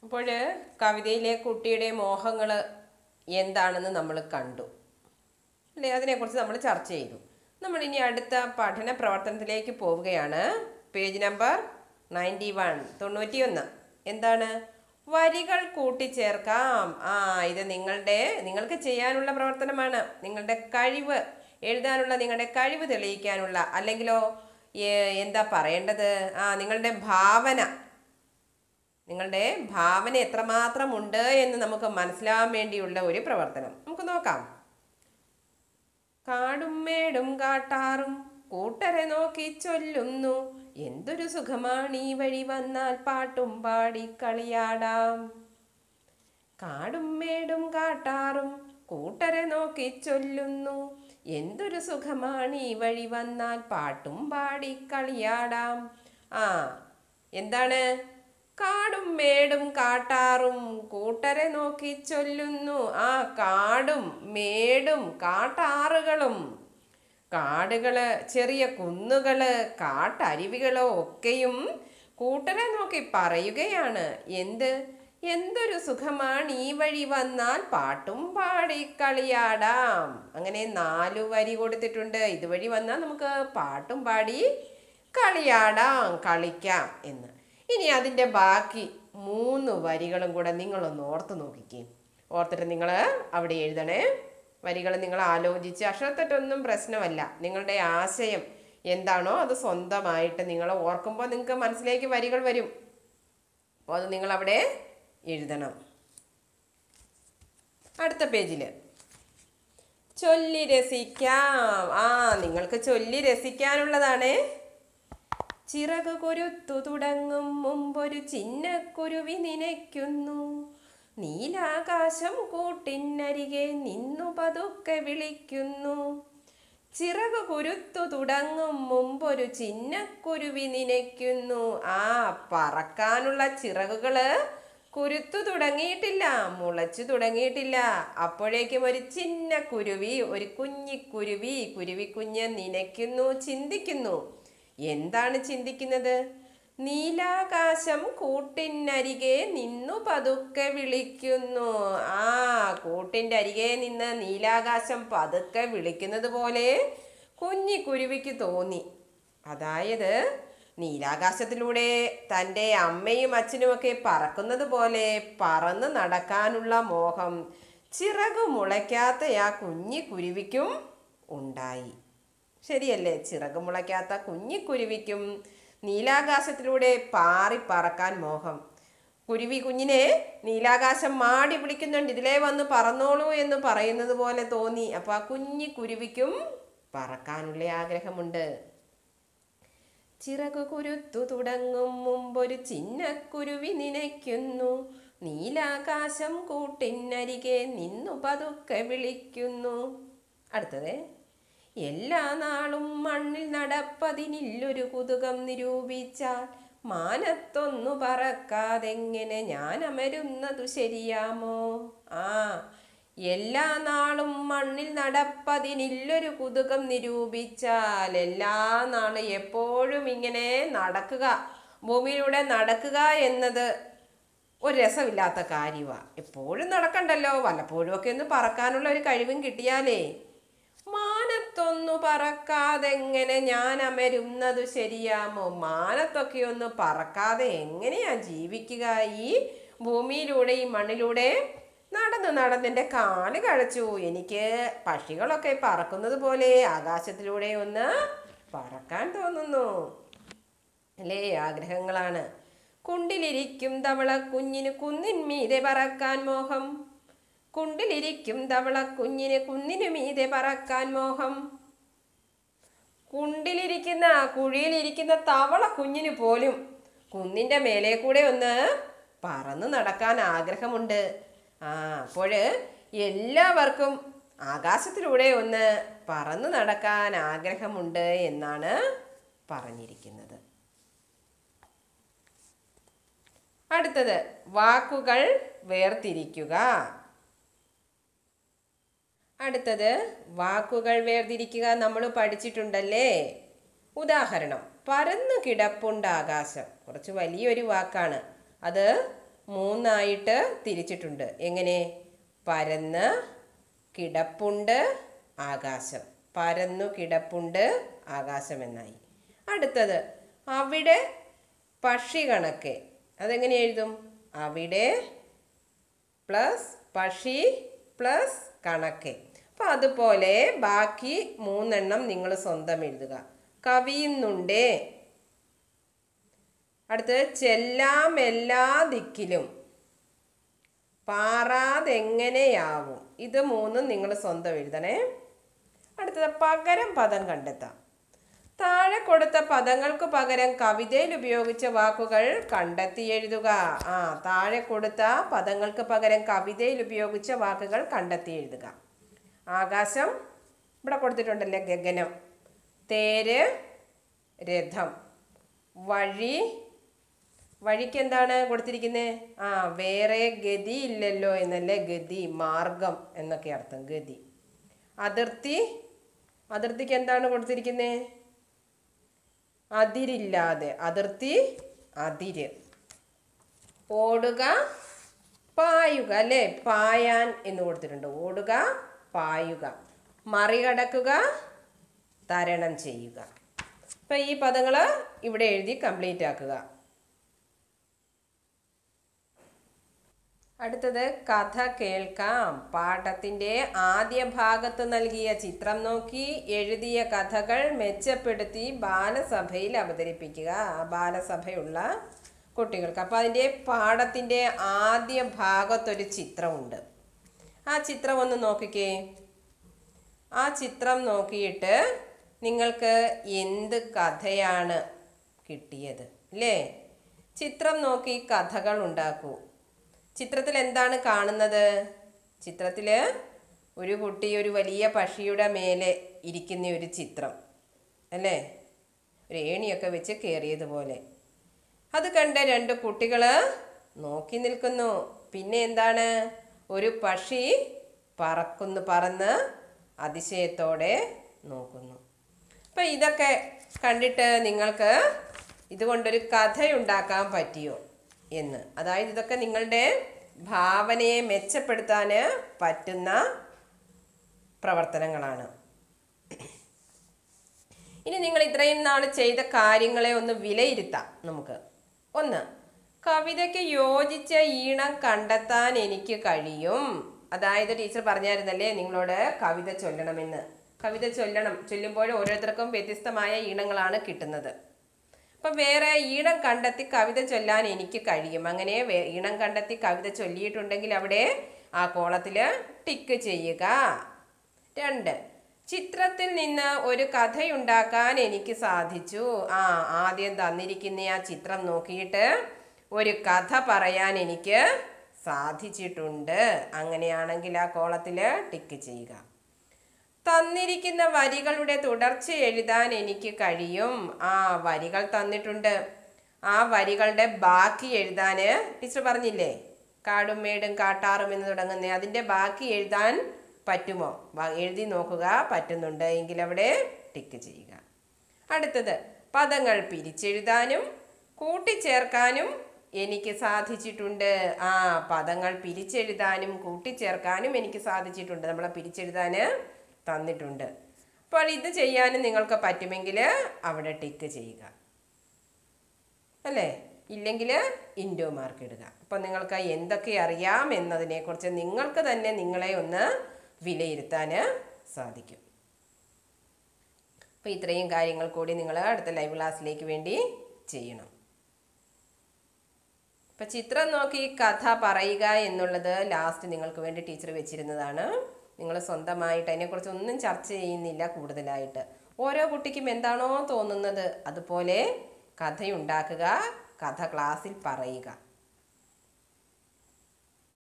അപ്പോൾ കവിതയിലെ കുട്ടിയുടെ മോഹങ്ങൾ എന്താണെന്ന് നമ്മൾ കണ്ടു അല്ലേ അതിനെക്കുറിച്ച് നമ്മൾ ചർച്ച ചെയ്തു നമ്മൾ ഇനി അടുത്ത പഠന പ്രവർത്തനത്തിലേക്ക് പോവുകയാണ് പേജ് നമ്പർ നയൻറ്റി വൺ തൊണ്ണൂറ്റിയൊന്ന് എന്താണ് വരികൾ കൂട്ടിച്ചേർക്കാം ആ ഇത് നിങ്ങളുടെ നിങ്ങൾക്ക് ചെയ്യാനുള്ള പ്രവർത്തനമാണ് നിങ്ങളുടെ കഴിവ് എഴുതാനുള്ള നിങ്ങളുടെ കഴിവ് തെളിയിക്കാനുള്ള അല്ലെങ്കിലോ ഏ- എന്താ പറയേണ്ടത് ആ നിങ്ങളുടെ ഭാവന നിങ്ങളുടെ ഭാവന എത്രമാത്രം ഉണ്ട് എന്ന് നമുക്ക് മനസ്സിലാവാൻ വേണ്ടിയുള്ള ഒരു പ്രവർത്തനം നമുക്ക് നോക്കാം കാടും മേടും കാട്ടാറും കൂട്ടരെ നോക്കി ചൊല്ലുന്നു എന്തൊരു സുഖമാണ് ഈ വഴി വന്നാൽ പാട്ടും പാടി കളിയാടാം കാടും മേടും കാട്ടാറും കൂട്ടരെ നോക്കി ചൊല്ലുന്നു എന്തൊരു സുഖമാണ് ഈ വഴി വന്നാൽ പാട്ടും പാടി കളിയാടാം ആ എന്താണ് കാടും മേടും കാട്ടാറും കൂട്ടരെ നോക്കി ചൊല്ലുന്നു ആ കാടും മേടും കാട്ടാറുകളും കാടുകള് ചെറിയ കുന്നുകള് കാട്ടരുവികളോ ഒക്കെയും കൂട്ടരെ നോക്കി പറയുകയാണ് എന്ത് എന്തൊരു സുഖമാണ് ഈ വഴി വന്നാൽ പാട്ടും പാടി കളിയാടാം അങ്ങനെ നാലു വരി കൊടുത്തിട്ടുണ്ട് ഇതുവഴി വന്നാൽ നമുക്ക് പാട്ടും പാടി കളിയാടാം കളിക്കാം എന്ന് ഇനി അതിൻ്റെ ബാക്കി മൂന്ന് വരികളും കൂടെ നിങ്ങളൊന്ന് ഓർത്ത് നോക്കിക്കേ ഓർത്തിട്ട് നിങ്ങൾ അവിടെ എഴുതണേ വരികൾ നിങ്ങൾ ആലോചിച്ച് അക്ഷരത്തെറ്റൊന്നും പ്രശ്നമല്ല നിങ്ങളുടെ ആശയം എന്താണോ അത് സ്വന്തമായിട്ട് നിങ്ങൾ ഓർക്കുമ്പോൾ നിങ്ങൾക്ക് മനസ്സിലേക്ക് വരികൾ വരും അപ്പോൾ അത് നിങ്ങൾ അവിടെ എഴുതണം അടുത്ത പേജിൽ ചൊല്ലി രസിക്കാം ആ നിങ്ങൾക്ക് ചൊല്ലി രസിക്കാനുള്ളതാണ് ചിറകു കുരുത്തു തുടങ്ങും മുമ്പൊരു ചിന്നക്കുരുവി നനയ്ക്കുന്നു നീലാകാശം കൂട്ടിനരികെ നിന്നു പതുക്കെ വിളിക്കുന്നു ചിറകു കുരുത്തു തുടങ്ങും മുമ്പൊരു ചിന്നക്കുരുവി നനയ്ക്കുന്നു ആ പറക്കാനുള്ള ചിറകുകള് കുരുത്തു തുടങ്ങിയിട്ടില്ല മുളച്ചു തുടങ്ങിയിട്ടില്ല അപ്പോഴേക്കും ഒരു ചിന്ന കുരുവി ഒരു കുഞ്ഞിക്കുരുവി കുരുവി കുഞ്ഞ് നനയ്ക്കുന്നു ചിന്തിക്കുന്നു എന്താണ് ചിന്തിക്കുന്നത് നീലാകാശം കൂട്ടിനരികെ നിന്നു പതുക്കെ വിളിക്കുന്നു ആ കൂട്ടിൻ്റെ അരികെ നിന്ന് നീലാകാശം പതുക്കെ വിളിക്കുന്നത് പോലെ കുഞ്ഞി കുരുവിക്ക് തോന്നി അതായത് നീലാകാശത്തിലൂടെ തൻ്റെ അമ്മയും അച്ഛനുമൊക്കെ പറക്കുന്നത് പോലെ പറന്ന് നടക്കാനുള്ള മോഹം ചിറകു മുളയ്ക്കാത്ത ആ കുഞ്ഞി കുരുവിക്കും ഉണ്ടായി ശരിയല്ലേ ചിറക് മുളയ്ക്കാത്ത കുഞ്ഞിക്കുരുവിക്കും നീലാകാശത്തിലൂടെ പാറി പറക്കാൻ മോഹം കുരുവി കുഞ്ഞിനെ നീലാകാശം മാടി വിളിക്കുന്നുണ്ട് ഇതിലേ വന്ന് പറന്നോളൂ എന്ന് പറയുന്നത് പോലെ തോന്നി അപ്പൊ ആ കുഞ്ഞി കുരുവിക്കും പറക്കാനുള്ള ആഗ്രഹമുണ്ട് ചിറകു കുരുത്തു തുടങ്ങും മുമ്പൊരു ചിന്നക്കുരുവി നനയ്ക്കുന്നു നീലാകാശം കൂട്ടിനരികെ നിന്നു പതുക്കെ വിളിക്കുന്നു അടുത്തത് എല്ലാ നാളും മണ്ണിൽ നടപ്പതിനില്ലൊരു കുതുകം നിരൂപിച്ചാൽ മാനത്തൊന്നു പറക്കാതെങ്ങനെ ഞാൻ അമരുന്നതു ശരിയാമോ ആ എല്ലാ നാളും മണ്ണിൽ നടപ്പതിനില്ലൊരു കുതുകം നിരൂപിച്ചാൽ എല്ലാ നാളും എപ്പോഴും ഇങ്ങനെ നടക്കുക ഭൂമിയിലൂടെ നടക്കുക എന്നത് ഒരു രസമില്ലാത്ത കാര്യമാണ് എപ്പോഴും നടക്കണ്ടല്ലോ വല്ലപ്പോഴും ഒക്കെ ഒന്ന് പറക്കാനുള്ള ഒരു കഴിവും കിട്ടിയാലേ മാനത്തൊന്നു പറക്കാതെങ്ങനെ ഞാൻ അമരുന്നതു ശരിയാമോ മാനത്തൊക്കെ ഒന്ന് പറക്കാതെ എങ്ങനെയാ ജീവിക്കുക ഈ ഭൂമിയിലൂടെ ഈ മണ്ണിലൂടെ നടന്ന് നടന്നെൻ്റെ കാല് കഴച്ചു എനിക്ക് പക്ഷികളൊക്കെ പറക്കുന്നത് പോലെ ആകാശത്തിലൂടെ ഒന്ന് പറക്കാൻ തോന്നുന്നു അല്ലേ ആഗ്രഹങ്ങളാണ് കുണ്ടിലിരിക്കും തവള കുഞ്ഞിന് കുന്നിൻ മീതെ പറക്കാൻ മോഹം കുണ്ടിലിരിക്കും തവള കുഞ്ഞിന് കുന്നിനു മീതെ പറക്കാൻ മോഹം കുണ്ടിലിരിക്കുന്ന കുഴിയിലിരിക്കുന്ന തവള കുഞ്ഞിന് പോലും കുന്നിൻ്റെ മേലെ കൂടെ ഒന്ന് പറന്ന് നടക്കാൻ ആഗ്രഹമുണ്ട് ആ അപ്പോൾ എല്ലാവർക്കും ആകാശത്തിലൂടെ ഒന്ന് പറന്ന് നടക്കാൻ ആഗ്രഹമുണ്ട് എന്നാണ് പറഞ്ഞിരിക്കുന്നത് അടുത്തത് വാക്കുകൾ വേർതിരിക്കുക അടുത്തത് വാക്കുകൾ വേർതിരിക്കുക നമ്മൾ പഠിച്ചിട്ടുണ്ടല്ലേ ഉദാഹരണം പരന്നു കിടപ്പുണ്ട് ആകാശം കുറച്ച് വലിയൊരു വാക്കാണ് അത് മൂന്നായിട്ട് തിരിച്ചിട്ടുണ്ട് എങ്ങനെ പരന്ന് കിടപ്പുണ്ട് ആകാശം പരന്നു കിടപ്പുണ്ട് ആകാശം എന്നായി അടുത്തത് അവിടെ പക്ഷി കണക്കെ അതെങ്ങനെ എഴുതും അവിടെ പ്ലസ് പക്ഷി പ്ലസ് കണക്കെ അപ്പം അതുപോലെ ബാക്കി മൂന്നെണ്ണം നിങ്ങൾ സ്വന്തം എഴുതുക കവിയുന്നുണ്ടേ അടുത്തത് ചെല്ലാം എല്ലാ ദിക്കിലും പാറാതെങ്ങനെയാവും ഇത് മൂന്നും നിങ്ങൾ സ്വന്തം എഴുതണേ അടുത്തത് പകരം പദം കണ്ടെത്താം താഴെ കൊടുത്ത പദങ്ങൾക്ക് പകരം കവിതയിൽ ഉപയോഗിച്ച വാക്കുകൾ കണ്ടെത്തി എഴുതുക ആ താഴെ കൊടുത്ത പദങ്ങൾക്ക് പകരം കവിതയിൽ ഉപയോഗിച്ച വാക്കുകൾ കണ്ടെത്തി എഴുതുക ആകാശം ഇവിടെ കൊടുത്തിട്ടുണ്ടല്ലേ ഗഗനം തേര് രഥം വഴി വഴിക്ക് എന്താണ് കൊടുത്തിരിക്കുന്നത് ആ വേറെ ഗതി ഇല്ലല്ലോ എന്നല്ലേ ഗതി മാർഗം എന്നൊക്കെ അർത്ഥം ഗതി അതിർത്തി അതിർത്തിക്ക് എന്താണ് കൊടുത്തിരിക്കുന്നത് അതിരില്ലാതെ അതിർത്തി അതിര് ഓടുക പായുക അല്ലേ പായാൻ എന്ന് കൊടുത്തിട്ടുണ്ട് ഓടുക പായുക മറികടക്കുക തരണം ചെയ്യുക അപ്പം ഈ പദങ്ങൾ ഇവിടെ എഴുതി കംപ്ലീറ്റ് ആക്കുക അടുത്തത് കഥ കേൾക്കാം പാഠത്തിന്റെ ആദ്യ ഭാഗത്ത് നൽകിയ ചിത്രം നോക്കി എഴുതിയ കഥകൾ മെച്ചപ്പെടുത്തി ബാലസഭയിൽ അവതരിപ്പിക്കുക ആ ബാലസഭയുള്ള കുട്ടികൾക്ക് അപ്പോൾ അതിൻ്റെ പാഠത്തിൻ്റെ ആദ്യ ഭാഗത്തൊരു ചിത്രമുണ്ട് ആ ചിത്രം ഒന്ന് നോക്കിക്കേ ആ ചിത്രം നോക്കിയിട്ട് നിങ്ങൾക്ക് എന്ത് കഥയാണ് കിട്ടിയത് അല്ലേ ചിത്രം നോക്കി കഥകൾ ഉണ്ടാക്കൂ ചിത്രത്തിൽ എന്താണ് കാണുന്നത് ചിത്രത്തിൽ ഒരു കുട്ടി ഒരു വലിയ പക്ഷിയുടെ മേലെ ഇരിക്കുന്ന ഒരു ചിത്രം അല്ലേ ഒരു ഏണിയൊക്കെ വെച്ച് കയറിയതുപോലെ അത് കണ്ട് രണ്ട് കുട്ടികൾ നോക്കി നിൽക്കുന്നു പിന്നെ എന്താണ് ഒരു പക്ഷി പറക്കുന്നു പറന്ന് അതിശയത്തോടെ നോക്കുന്നു അപ്പം ഇതൊക്കെ കണ്ടിട്ട് നിങ്ങൾക്ക് ഇതുകൊണ്ടൊരു കഥയുണ്ടാക്കാൻ പറ്റിയോ എന്ന് അതായത് ഇതൊക്കെ നിങ്ങളുടെ ഭാവനയെ മെച്ചപ്പെടുത്താൻ പറ്റുന്ന പ്രവർത്തനങ്ങളാണ് ഇനി നിങ്ങൾ ഇത്രയും നാൾ ചെയ്ത കാര്യങ്ങളെ ഒന്ന് വിലയിരുത്താം നമുക്ക് ഒന്ന് കവിതയ്ക്ക് യോജിച്ച ഈണം കണ്ടെത്താൻ എനിക്ക് കഴിയും അതായത് ടീച്ചർ പറഞ്ഞായിരുന്നല്ലേ നിങ്ങളോട് കവിത ചൊല്ലണമെന്ന് കവിത ചൊല്ലണം ചൊല്ലുമ്പോൾ ഓരോരുത്തർക്കും വ്യത്യസ്തമായ ഈണങ്ങളാണ് കിട്ടുന്നത് അപ്പം വേറെ ഈണം കണ്ടെത്തി കവിത ചൊല്ലാൻ എനിക്ക് കഴിയും അങ്ങനെ വേ- ഈണം കണ്ടെത്തി കവിത ചൊല്ലിയിട്ടുണ്ടെങ്കിൽ അവിടെ ആ കോളത്തിൽ ടിക്ക് ചെയ്യുക രണ്ട് ചിത്രത്തിൽ നിന്ന് ഒരു കഥയുണ്ടാക്കാൻ എനിക്ക് സാധിച്ചു ആ ആദ്യം തന്നിരിക്കുന്ന ആ ചിത്രം നോക്കിയിട്ട് ഒരു കഥ പറയാൻ എനിക്ക് സാധിച്ചിട്ടുണ്ട് അങ്ങനെയാണെങ്കിൽ ആ കോളത്തിൽ ടിക്ക് ചെയ്യുക തന്നിരിക്കുന്ന വരികളുടെ തുടർച്ച എഴുതാൻ എനിക്ക് കഴിയും ആ വരികൾ തന്നിട്ടുണ്ട് ആ വരികളുടെ ബാക്കി എഴുതാൻ ടീച്ചർ പറഞ്ഞില്ലേ കാടും മേടും കാട്ടാറും എന്ന് തുടങ്ങുന്ന അതിൻ്റെ ബാക്കി എഴുതാൻ പറ്റുമോ വ- എഴുതി നോക്കുക പറ്റുന്നുണ്ട് എങ്കിൽ അവിടെ ടിക്ക് ചെയ്യുക അടുത്തത് പദങ്ങൾ പിരിച്ചെഴുതാനും കൂട്ടിച്ചേർക്കാനും എനിക്ക് സാധിച്ചിട്ടുണ്ട് ആ പദങ്ങൾ പിരിച്ചെഴുതാനും കൂട്ടിച്ചേർക്കാനും എനിക്ക് സാധിച്ചിട്ടുണ്ട് നമ്മളെ പിരിച്ചെഴുതാൻ തന്നിട്ടുണ്ട് അപ്പോൾ ഇത് ചെയ്യാനും നിങ്ങൾക്ക് പറ്റുമെങ്കിൽ അവിടെ ടിക്ക് ചെയ്യുക അല്ലേ ഇല്ലെങ്കിൽ ഇൻഡോ മാർക്ക് ഇടുക അപ്പം നിങ്ങൾക്ക് എന്തൊക്കെ അറിയാം എന്നതിനെക്കുറിച്ച് നിങ്ങൾക്ക് തന്നെ നിങ്ങളെ ഒന്ന് വിലയിരുത്താൻ സാധിക്കും അപ്പോൾ ഇത്രയും കാര്യങ്ങൾ കൂടി നിങ്ങൾ അടുത്ത ലൈവ് ക്ലാസ്സിലേക്ക് വേണ്ടി ചെയ്യണം ഇപ്പം ചിത്രം നോക്കി കഥ പറയുക എന്നുള്ളത് ലാസ്റ്റ് നിങ്ങൾക്ക് വേണ്ടി ടീച്ചർ വെച്ചിരുന്നതാണ് നിങ്ങൾ സ്വന്തമായിട്ട് അതിനെക്കുറിച്ച് ഒന്നും ചർച്ച ചെയ്യുന്നില്ല കൂടുതലായിട്ട് ഓരോ കുട്ടിക്കും എന്താണോ തോന്നുന്നത് അതുപോലെ കഥയുണ്ടാക്കുക കഥ ക്ലാസ്സിൽ പറയുക